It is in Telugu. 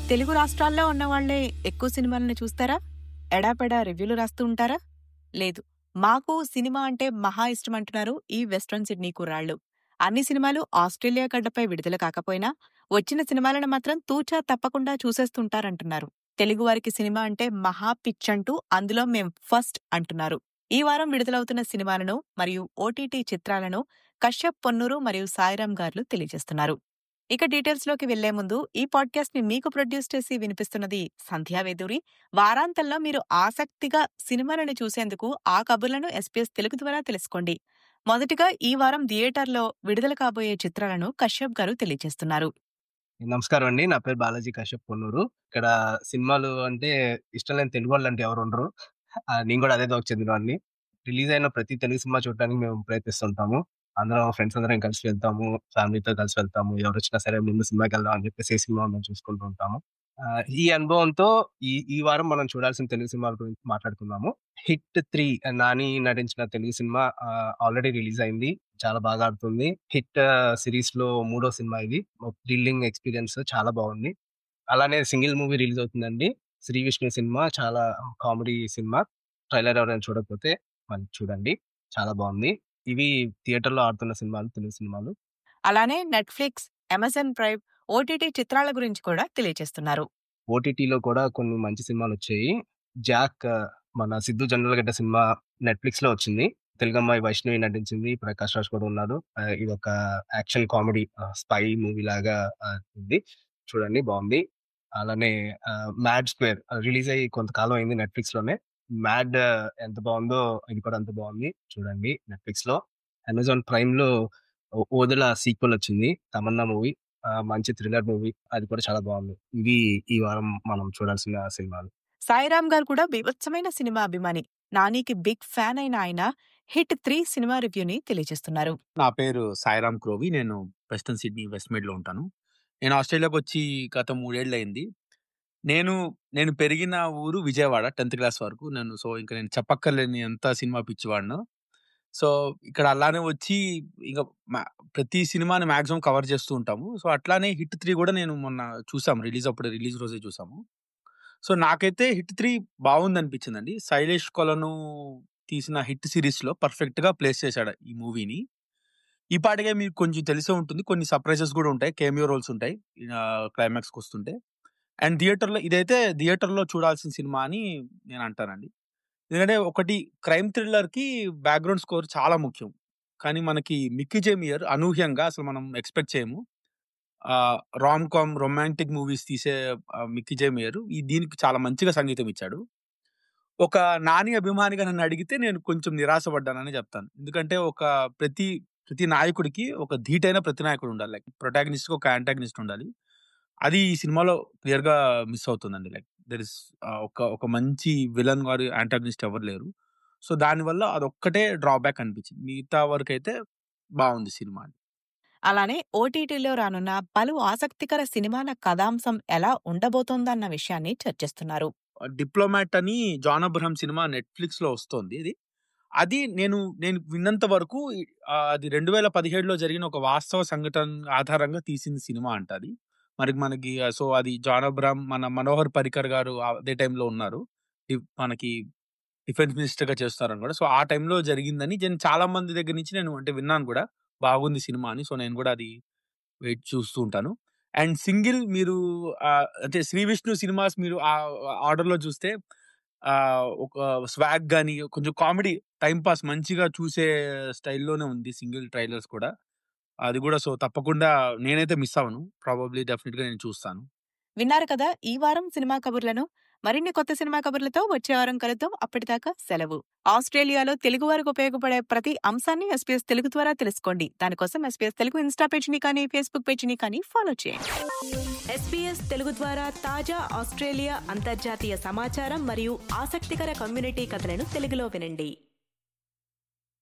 తెలుగు రాష్ట్రాల్లో ఉన్న వాళ్లే ఎక్కువ సినిమాలను చూస్తారా ఎడాపెడా రివ్యూలు రాస్తూ ఉంటారా లేదు మాకు సినిమా అంటే మహా ఇష్టం అంటున్నారు ఈ వెస్ట్రన్ సిడ్నీ కుర్రాళ్ళు అన్ని సినిమాలు ఆస్ట్రేలియా గడ్డపై విడుదల కాకపోయినా వచ్చిన సినిమాలను మాత్రం తూచా తప్పకుండా చూసేస్తుంటారంటున్నారు తెలుగు వారికి సినిమా అంటే మహా పిచ్చంటూ అందులో మేం ఫస్ట్ అంటున్నారు ఈ వారం విడుదలవుతున్న సినిమాలను మరియు ఓటీటీ చిత్రాలను కశ్యప్ పొన్నూరు మరియు సాయిరాం గారు తెలియజేస్తున్నారు ఇక డీటెయిల్స్ లోకి వెళ్లే ముందు ఈ పాడ్కాస్ట్ ని మీకు ప్రొడ్యూస్ చేసి వినిపిస్తున్నది సంధ్యా వేదూరి వారాంతంలో మీరు ఆసక్తిగా సినిమాలను చూసేందుకు ఆ కబుర్లను ఎస్పీఎస్ తెలుగు ద్వారా తెలుసుకోండి మొదటిగా ఈ వారం థియేటర్లో విడుదల కాబోయే చిత్రాలను కశ్యప్ గారు తెలియజేస్తున్నారు నమస్కారం అండి నా పేరు బాలాజీ కశ్యప్ పొన్నూరు ఇక్కడ సినిమాలు అంటే ఇష్టం లేని తెలుగు వాళ్ళు అంటే ఎవరు ఉండరు ఆ, నేను కూడా అదే దోక చెందినవాడిని రిలీజ్ అయిన ప్రతి తెలుగు సినిమా చూడడానికి మేము ప్రయత్నిస్తుంటాము అందరం ఫ్రెండ్స్ అందరం కలిసి వెళ్తాము ఫ్యామిలీతో కలిసి వెళ్తాము ఎవరు వచ్చినా సరే ముందు సినిమాకి వెళ్దాం అని చెప్పేసి ఏ సినిమా ఉందని చూసుకుంటూ ఉంటాము ఆ, ఈ అనుభవంతో ఈ ఈ వారం మనం చూడాల్సిన తెలుగు సినిమాల గురించి మాట్లాడుకుందాము హిట్ త్రీ నాని నటించిన తెలుగు సినిమా ఆల్రెడీ రిలీజ్ అయింది చాలా బాగా ఆడుతుంది హిట్ సిరీస్ లో మూడో సినిమా ఇది థ్రిల్లింగ్ ఎక్స్పీరియన్స్ చాలా బాగుంది అలానే సింగిల్ మూవీ రిలీజ్ అవుతుందండి శ్రీ విష్ణు సినిమా చాలా కామెడీ సినిమా ట్రైలర్ ఎవరైనా చూడకపోతే మళ్ళీ చూడండి చాలా బాగుంది ఇవి థియేటర్ లో ఆడుతున్న సినిమాలు తెలుగు సినిమాలు అలానే నెట్ఫ్లిక్స్ అమెజాన్ ప్రైమ్ ఓటీటీ చిత్రాల గురించి కూడా తెలియజేస్తున్నారు ఓటీటీలో కూడా కొన్ని మంచి సినిమాలు వచ్చాయి జాక్ ఆ, మన సిద్ధు జనరల్ సినిమా నెట్ఫ్లిక్స్ లో వచ్చింది తెలుగు అమ్మాయి వైష్ణవి నటించింది ప్రకాష్ రాజ్ కూడా ఉన్నారు ఆ, ఇది ఒక యాక్షన్ కామెడీ స్పై మూవీ లాగా ఆ, ఉంది చూడండి బాగుంది అలానే మ్యాడ్ స్క్వేర్ రిలీజ్ అయ్యి కొంతకాలం అయింది నెట్ఫ్లిక్స్ లోనే మ్యాడ్ ఎంత బాగుందో ఇది కూడా అంత బాగుంది చూడండి నెట్ఫ్లిక్స్ లో అమెజాన్ ప్రైమ్ లో ఓ- ఓదల సీక్వెల్ వచ్చింది తమన్నా మూవీ మంచి థ్రిల్లర్ మూవీ అది కూడా చాలా బాగుంది ఇవి ఈ వారం మనం చూడాల్సిన సినిమాలు సాయిరాం గారు కూడా బీభత్సమైన సినిమా అభిమాని నానికి బిగ్ ఫ్యాన్ అయిన ఆయన హిట్ త్రీ సినిమా రివ్యూని తెలియజేస్తున్నారు నా పేరు సాయిరామ్ క్రోవి నేను వెస్టర్న్ సిడ్నీ వెస్ట్ మిడ్ లో ఉంటాను నేను ఆస్ట్రేలియాకి వచ్చి గత మూడేళ్ళు అయింది నేను నేను పెరిగిన ఊరు విజయవాడ టెన్త్ క్లాస్ వరకు నేను సో ఇంకా నేను చెప్పక్కర్లేని ఎంత సినిమా పిచ్చివాడిను సో ఇక్కడ అలానే వచ్చి ఇంకా మా- ప్రతి సినిమాని మాక్సిమం కవర్ చేస్తూ ఉంటాము సో అట్లానే హిట్ త్రీ కూడా నేను మొన్న చూసాము రిలీజ్ అప్పుడు రిలీజ్ రోజే చూసాము సో నాకైతే హిట్ త్రీ బాగుంది అనిపించిందండి శైలేష్ కొలను తీసిన హిట్ సిరీస్ లో పర్ఫెక్ట్ గా ప్లేస్ చేశాడు ఈ మూవీని ఈ పాటికే మీకు కొంచెం తెలిసే ఉంటుంది కొన్ని సర్ప్రైజెస్ కూడా ఉంటాయి కేమియో రోల్స్ ఉంటాయి క్లైమాక్స్కి వస్తుంటే అండ్ థియేటర్లో ఇదైతే థియేటర్లో చూడాల్సిన సినిమా అని నేను అంటానండి ఎందుకంటే ఒకటి క్రైమ్ థ్రిల్లర్కి బ్యాక్గ్రౌండ్ స్కోర్ చాలా ముఖ్యం కానీ మనకి మిక్కీ జేమియర్ అనూహ్యంగా అసలు మనం ఎక్స్పెక్ట్ చేయము రామ్ కామ్ రొమాంటిక్ మూవీస్ తీసే ఆ, మిక్కీ జేమియర్ ఈ దీనికి చాలా మంచిగా సంగీతం ఇచ్చాడు ఒక నాని అభిమానిగా నన్ను అడిగితే నేను కొంచెం నిరాశపడ్డానని చెప్తాను ఎందుకంటే ఒక ప్రతి ప్రతి నాయకుడికి ఒక ధీటైన ప్రతి నాయకుడు ఉండాలి లైక్ ప్రొటాగనిస్ట్ ఒక యాంటాగనిస్ట్ ఉండాలి అది ఈ సినిమాలో క్లియర్ గా మిస్ అవుతుందండి లైక్ దర్ ఇస్ ఒక ఒక మంచి విలన్ గారు యాంటాగనిస్ట్ ఎవరు లేరు సో దానివల్ల అదొక్కటే డ్రాబ్యాక్ అనిపించింది మిగతా వరకు అయితే బాగుంది సినిమా అలానే ఓటీటీలో రానున్న పలు ఆసక్తికర సినిమాల కథాంశం ఎలా ఉండబోతోందన్న విషయాన్ని చర్చిస్తున్నారు డిప్లొమాట్ అని జాన్ అబ్రహం సినిమా నెట్ఫ్లిక్స్ లో వస్తుంది ఇది అది నేను నేను విన్నంత వరకు ఆ, అది రెండు వేల పదిహేడులో జరిగిన ఒక వాస్తవ సంఘటన ఆధారంగా తీసిన సినిమా అంట అది మరి మనకి సో అది జాన్ అబ్రహం మన మనోహర్ పరికర్ గారు అదే టైంలో ఉన్నారు డి- మనకి డిఫెన్స్ మినిస్టర్ గా చేస్తారని కూడా సో ఆ టైంలో జరిగిందని నేను చాలా మంది దగ్గర నుంచి నేను అంటే విన్నాను కూడా బాగుంది సినిమా అని సో నేను కూడా అది వెయిట్ చూస్తూ ఉంటాను అండ్ సింగిల్ మీరు ఆ, అంటే శ్రీ విష్ణు సినిమాస్ మీరు ఆ ఆర్డర్ లో చూస్తే ఆ ఒక స్వాగ్ గానీ కొంచెం కామెడీ టైం పాస్ మంచిగా చూసే స్టైల్లోనే ఉంది సింగిల్ ట్రైలర్స్ కూడా అది కూడా సో తప్పకుండా నేనైతే మిస్ అవ్వను ప్రాబబ్లీ డెఫినెట్ గా నేను చూస్తాను విన్నారు కదా ఈ వారం సినిమా కబుర్లను మరిన్ని కొత్త సినిమా కబుర్లతో వచ్చే వారం కలుద్దాం అప్పటిదాకా సెలవు ఆస్ట్రేలియాలో తెలుగు వారికి ఉపయోగపడే ప్రతి అంశాన్ని ఎస్పీఎస్ తెలుగు ద్వారా తెలుసుకోండి దానికోసం ఎస్పీఎస్ తెలుగు ఇన్స్టా పేజీని కానీ ఫేస్బుక్ పేజీని కానీ ఫాలో చేయండి ఎస్పీఎస్ తెలుగు ద్వారా తాజా ఆస్ట్రేలియా అంతర్జాతీయ సమాచారం మరియు ఆసక్తికర కమ్యూనిటీ కథలను తెలుగులో వినండి